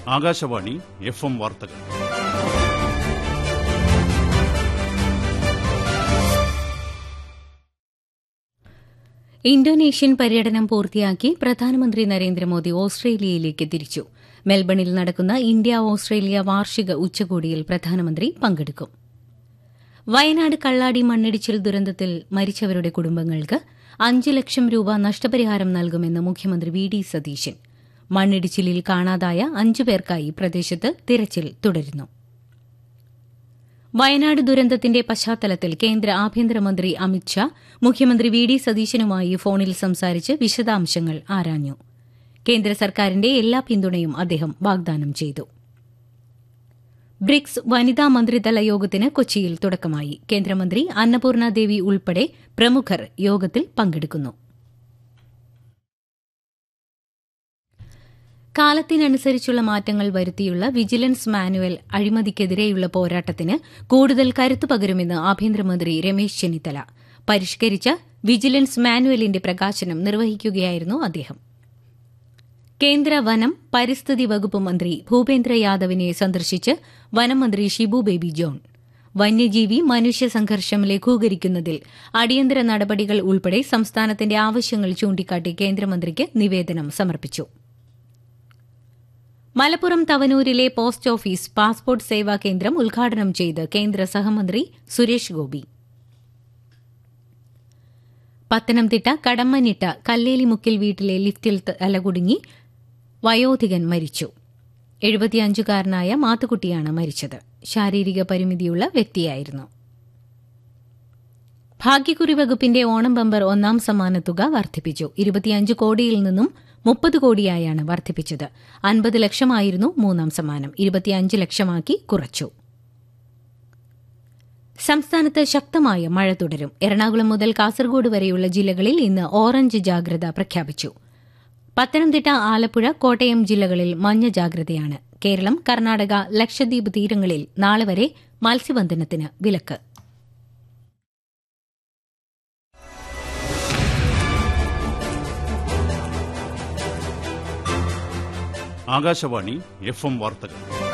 Akashvani F M വാർത്തകൾ Indonesian പര്യടനം പൂർത്തിയാക്കി പ്രധാനമന്ത്രി നരേന്ദ്രമോദി ഓസ്ട്രേലിയയിലേക്ക് തിരിച്ചു മെൽബണിൽ നടക്കുന്ന ഇന്ത്യ ഓസ്ട്രേലിയ വാർഷിക ഉച്ചകോടിയിൽ പ്രധാനമന്ത്രി പങ്കെടുക്കും വയനാട് കള്ളാടി മണ്ണിടിച്ചിൽ ദുരന്തത്തിൽ മരിച്ചവരുടെ കുടുംബങ്ങൾക്ക് അഞ്ച് ലക്ഷം രൂപ നഷ്ടപരിഹാരം നൽകുമെന്ന് മുഖ്യമന്ത്രി വി ഡി സതീശൻ മണ്ണിടിച്ചിലിൽ കാണാതായ അഞ്ചു പേർക്കായി പ്രദേശത്ത് തിരച്ചിൽ തുടരുന്നു വയനാട് ദുരന്തത്തിന്റെ പശ്ചാത്തലത്തിൽ കേന്ദ്ര ആഭ്യന്തരമന്ത്രി അമിത്ഷാ മുഖ്യമന്ത്രി വി ഡി സതീശനുമായി ഫോണിൽ സംസാരിച്ച് വിശദാംശങ്ങൾ ആരാഞ്ഞു കേന്ദ്ര സർക്കാരിന്റെ എല്ലാ പിന്തുണയും അദ്ദേഹം വാഗ്ദാനം ചെയ്തു ബ്രിക്സ് വനിതാ മന്ത്രിതല യോഗത്തിന് കൊച്ചിയിൽ തുടക്കമായി കേന്ദ്രമന്ത്രി അന്നപൂർണ ദേവി ഉൾപ്പെടെ പ്രമുഖർ യോഗത്തിൽ പങ്കെടുക്കുന്നു കാലത്തിനനുസരിച്ചുള്ള മാറ്റങ്ങൾ വരുത്തിയുള്ള വിജിലൻസ് മാനുവൽ അഴിമതിക്കെതിരെയുള്ള പോരാട്ടത്തിന് കൂടുതൽ കരുത്തു പകരുമെന്ന് ആഭ്യന്തരമന്ത്രി രമേശ് ചെന്നിത്തല പരിഷ്കരിച്ച വിജിലൻസ് മാനുവലിന്റെ പ്രകാശനം നിർവഹിക്കുകയായിരുന്നു അദ്ദേഹം കേന്ദ്ര വനം പരിസ്ഥിതി വകുപ്പ് മന്ത്രി ഭൂപേന്ദ്ര യാദവിനെ സന്ദർശിച്ച് വനം മന്ത്രി ഷിബു ബേബി ജോൺ വന്യജീവി മനുഷ്യ സംഘർഷം ലഘൂകരിക്കുന്നതിൽ അടിയന്തര നടപടികൾ ഉൾപ്പെടെ സംസ്ഥാനത്തിന്റെ ആവശ്യങ്ങൾ ചൂണ്ടിക്കാട്ടി കേന്ദ്രമന്ത്രിക്ക് നിവേദനം സമർപ്പിച്ചു മലപ്പുറം തവനൂരിലെ പോസ്റ്റ് ഓഫീസ് പാസ്പോർട്ട് സേവാ കേന്ദ്രം ഉദ്ഘാടനം ചെയ്ത് കേന്ദ്ര സഹമന്ത്രി സുരേഷ് ഗോപി പത്തനംതിട്ട കടമ്മനിട്ട കല്ലേലിമുക്കിൽ വീട്ടിലെ ലിഫ്റ്റിൽ തലകുടുങ്ങി വയോധികൻ മരിച്ചു എഴുപത്തിയഞ്ചുകാരനായ മാത്തുക്കുട്ടിയാണ് മരിച്ചത് ശാരീരിക പരിമിതിയുള്ള വ്യക്തിയായിരുന്നു ഭാഗ്യക്കുറി വകുപ്പിന്റെ ഓണം ബമ്പർ ഒന്നാം സമ്മാനത്തുക വർദ്ധിപ്പിച്ചു ഇരുപത്തിയഞ്ച് കോടിയിൽ നിന്നും മുപ്പത് കോടിയായാണ് വർദ്ധിപ്പിച്ചത് അൻപത് ലക്ഷമായിരുന്നു മൂന്നാം സമ്മാനം ഇരുപത്തിയഞ്ച് ലക്ഷമാക്കി കുറച്ചു സംസ്ഥാനത്ത് ശക്തമായ മഴ തുടരും എറണാകുളം മുതൽ കാസർഗോഡ് വരെയുള്ള ജില്ലകളിൽ ഇന്ന് ഓറഞ്ച് ജാഗ്രത പ്രഖ്യാപിച്ചു പത്തനംതിട്ട ആലപ്പുഴ കോട്ടയം ജില്ലകളിൽ മഞ്ഞ ജാഗ്രതയാണ് കേരളം കർണാടക ലക്ഷദ്വീപ് തീരങ്ങളിൽ നാളെ വരെ മത്സ്യബന്ധനത്തിന് വിലക്ക് ആകാശവാണി എഫ് എം വാർത്തകൾ